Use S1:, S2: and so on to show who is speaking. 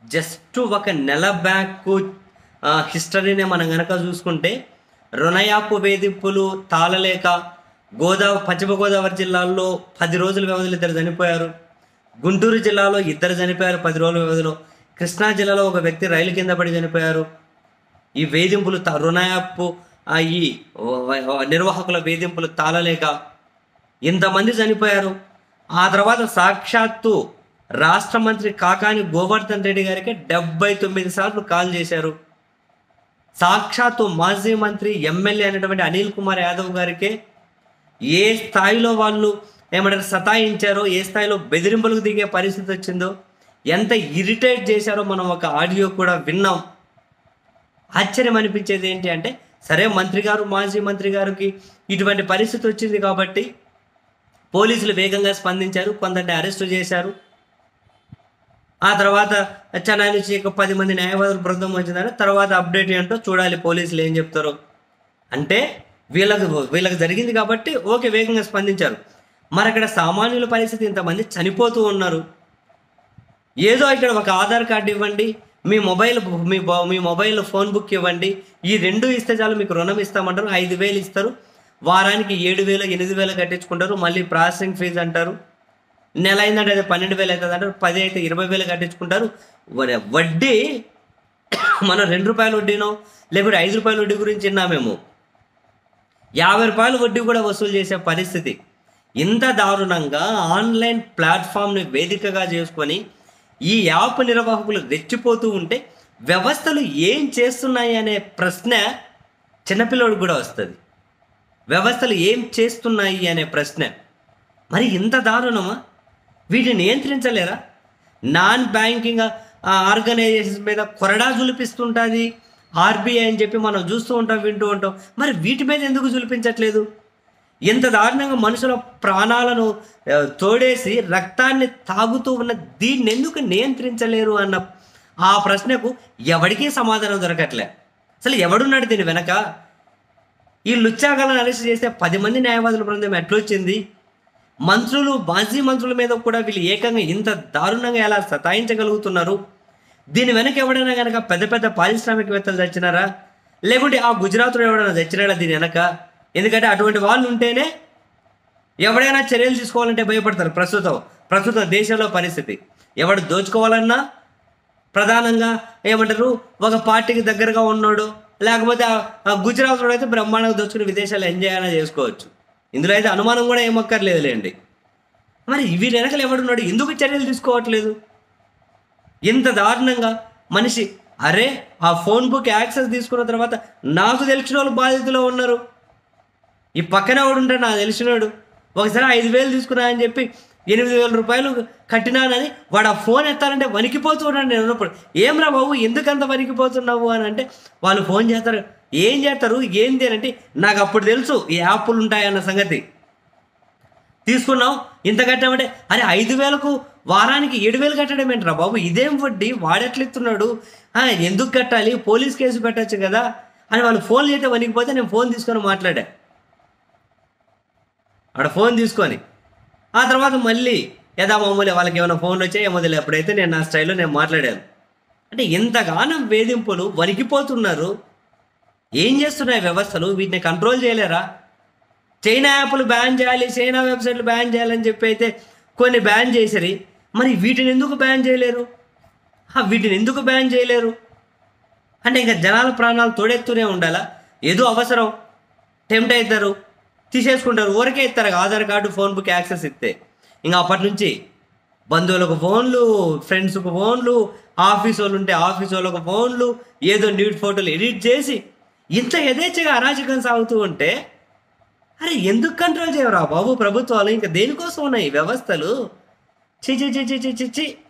S1: just ఒక నెల back హిస్టరీనే మనం గనక చూసుకుంటే రుణయాపు వేధింపులు తాళలేక గోదావరి పశ్చిమ గోదావరి జిల్లాల్లో పది రోజుల వ్యవధిలో ఇద్దరు చనిపోయారు గుంటూరు జిల్లాలో ఇద్దరు చనిపోయారు పది రోజుల వ్యవధిలో కృష్ణా జిల్లాలో ఒక వ్యక్తి రైలు కింద పడి చనిపోయారు ఈ వేధింపులు త- రుణయాపు ఆ ఈ వ- వ- నిర్వాహకుల వేధింపులు తాళలేక ఇంతమంది చనిపోయారు ఆ తర్వాత సాక్షాత్తు రాష్ట్ర మంత్రి కాకాని గోవర్ధన్ రెడ్డి గారికి డెబ్బై తొమ్మిది సార్లు కాల్ చేశారు సాక్షాత్తు మాజీ మంత్రి ఎమ్మెల్యే అయినటువంటి అనిల్ కుమార్ యాదవ్ గారికి ఏ స్థాయిలో వాళ్ళు ఏమంటారు సతాయించారో ఏ స్థాయిలో బెదిరింపులకు దిగే పరిస్థితి వచ్చిందో ఎంత ఇరిటేట్ చేశారో మనం ఒక ఆడియో కూడా విన్నాం ఆశ్చర్యం అనిపించేది ఏంటి అంటే సరే మంత్రి గారు మాజీ మంత్రి గారికి ఇటువంటి పరిస్థితి వచ్చింది కాబట్టి పోలీసులు వేగంగా స్పందించారు కొందరిని అరెస్టు చేశారు ఆ తర్వాత చెన్నై నుంచి ఒక పది మంది న్యాయవాదుల బృందం వచ్చిందని తర్వాత అప్డేట్ ఏంటో చూడాలి పోలీసులు ఏం చెప్తారో అంటే వీళ్ళకి వీళ్ళకి జరిగింది కాబట్టి ఓకే వేగంగా స్పందించారు మరి అక్కడ సామాన్యుల పరిస్థితి ఇంతమంది చనిపోతూ ఉన్నారు ఏదో ఇక్కడ ఒక ఆధార్ కార్డు ఇవ్వండి మీ మొబైల్ మీ బ- మీ మొబైల్ ఫోన్ బుక్ ఇవ్వండి ఈ రెండు ఇస్తే చాలు మీకు రుణం ఇస్తామంటారు ఐదు వేలు ఇస్తారు వారానికి ఏడు వేలు ఎనిమిది వేలు కట్టించుకుంటారు మళ్ళీ ప్రాసెసింగ్ ఫీజు అంటారు నెల అయిందంటే అది పన్నెండు వేలు అవుతుంది అంటారు పది అయితే ఇరవై వేలు కట్టించుకుంటారు వ- వడ్డీ మనం రెండు రూపాయల వడ్డీనో లేకుంటే ఐదు రూపాయల వడ్డీ గురించి విన్నామేమో యాభై రూపాయల వడ్డీ కూడా వసూలు చేసే పరిస్థితి ఇంత దారుణంగా ఆన్లైన్ ప్లాట్ఫామ్ని వేదికగా చేసుకొని ఈ యాప్ నిర్వాహకులు రెచ్చిపోతూ ఉంటే వ్యవస్థలు ఏం చేస్తున్నాయి అనే ప్రశ్న చిన్నపిల్లోడికి కూడా వస్తుంది వ్యవస్థలు ఏం చేస్తున్నాయి అనే ప్రశ్న మరి ఇంత దారుణమా వీటిని నియంత్రించలేరా నాన్ బ్యాంకింగ్ ఆర్గనైజేషన్స్ మీద కొరడా జులిపిస్తుంటుంది ఆర్బీఐ అని చెప్పి మనం చూస్తూ ఉంటాం వింటూ ఉంటాం మరి వీటి మీద ఎందుకు జులిపించట్లేదు ఇంత దారుణంగా మనుషుల ప్రాణాలను ఆ, తోడేసి రక్తాన్ని తాగుతూ ఉన్న దీన్ని ఎందుకు నియంత్రించలేరు అన్న ఆ ప్రశ్నకు ఎవరికీ సమాధానం దొరకట్లే అసలు ఎవడున్నాడు దీని వెనక ఈ లుచ్చాగాలను అరెస్ట్ చేస్తే పది మంది న్యాయవాదుల బృందం ఎట్లొచ్చింది మంత్రులు మాజీ మంత్రుల మీద కూడా వీళ్ళు ఏకంగా ఇంత దారుణంగా ఎలా సతాయించగలుగుతున్నారు దీని వెనక ఎవడైనా కనుక పెద్ద పెద్ద పారిశ్రామికవేత్తలు చచ్చినారా లేకుంటే ఆ గుజరాత్లో ఎవడైనా చచ్చినాడా దీని వెనక ఎందుకంటే అటువంటి వాళ్ళు ఉంటేనే ఎవడైనా చర్యలు తీసుకోవాలంటే భయపడతారు ప్రస్తుతం ప్రస్తుతం దేశంలో పరిస్థితి ఎవడు దోచుకోవాలన్నా ప్రధానంగా ఏమంటారు ఒక పార్టీకి దగ్గరగా ఉన్నాడు లేకపోతే ఆ- ఆ గుజరాత్లో అయితే బ్రహ్మాండంగా దోచుకుని విదేశాలు ఎంజాయ్ అయినా చేసుకోవచ్చు ఇందులో అయితే అనుమానం కూడా ఏమక్కర్లేదులేండి మరి వీరి వెనకలు ఎవడున్నాడు ఎందుకు చర్యలు తీసుకోవట్లేదు ఇంత దారుణంగా మనిషి అరే ఆ ఫోన్ బుక్ యాక్సెస్ తీసుకున్న తర్వాత నాకు తెలిసిన వాళ్ళు బాధితులో ఉన్నారు ఈ పక్కన ఎవడు ఉంటాడు నాకు తెలిసినాడు ఒకసారి ఐదు వేలు తీసుకున్నా అని చెప్పి ఎనిమిది వేల రూపాయలు కట్టినానని వాడు ఆ ఫోన్ ఎత్తారంటే వణికిపోతున్నాడు నేను ఉన్నప్పుడు ఏమ్రా బాబు ఎందుకంత వణికిపోతున్నావు అని అంటే వాళ్ళు ఫోన్ చేస్తారు ఏం చేస్తారు ఏంది అని అంటే నాకు అప్పుడు తెలుసు ఈ యాప్లు ఉంటాయన్న సంగతి తీసుకున్నాం ఇంత కట్టామంటే అరే ఐదు వేలకు వారానికి ఏడు వేలు కట్టడం ఏంట్రా బాబు ఇదేం వడ్డీ వాడెట్లు ఇస్తున్నాడు ఆ, ఎందుకు కట్టాలి పోలీస్ కేసు పెట్టచ్చు కదా అని వాళ్ళు ఫోన్ చేస్తే వణికిపోతే నేను ఫోన్ తీసుకొని మాట్లాడా ఆడ ఫోన్ తీసుకొని ఆ తర్వాత మళ్ళీ యథా మామూలు వాళ్ళకి ఏమైనా ఫోన్లు వచ్చాయి ఏమో తెలియదు అప్పుడైతే నేను నా స్టైల్లో నేను మాట్లాడాను అంటే ఇంతగానం వేధింపులు వణికిపోతున్నారు ఏం చేస్తున్నాయి వ్యవస్థలు వీటిని కంట్రోల్ చేయలేరా చైనా యాప్లు బ్యాన్ చేయాలి చైనా వెబ్సైట్లు బ్యాన్ చేయాలని చెప్పి అయితే కొన్ని బ్యాన్ చేసిరి మరి వీటిని ఎందుకు బ్యాన్ చేయలేరు ఆ, వీటిని ఎందుకు బ్యాన్ చేయలేరు అంటే ఇంకా జనాల ప్రాణాలు తోడెత్తూనే ఉండాలా ఏదో అవసరం టెంప్ట్ అవుతారు తీసేసుకుంటారు ఊరికే ఇస్తారు Aadhaar card phone book access ఇస్తే ఇంకా అప్పటి నుంచి బంధువులకు ఫోన్లు ఫ్రెండ్స్కు ఫోన్లు ఆఫీస్ వాళ్ళు ఉంటే ఆఫీస్ వాళ్ళకు ఫోన్లు ఏదో న్యూడ్ ఫోటోలు ఎడిట్ చేసి ఇంత యథేచ్ఛగా అరాచకం సాగుతూ ఉంటే అరే ఎందుకు కంట్రోల్ చేయరా బాబు ప్రభుత్వాలు ఇంకా దేనికోసం ఉన్నాయి ఈ వ్యవస్థలు చి చి చి చి చి చి చి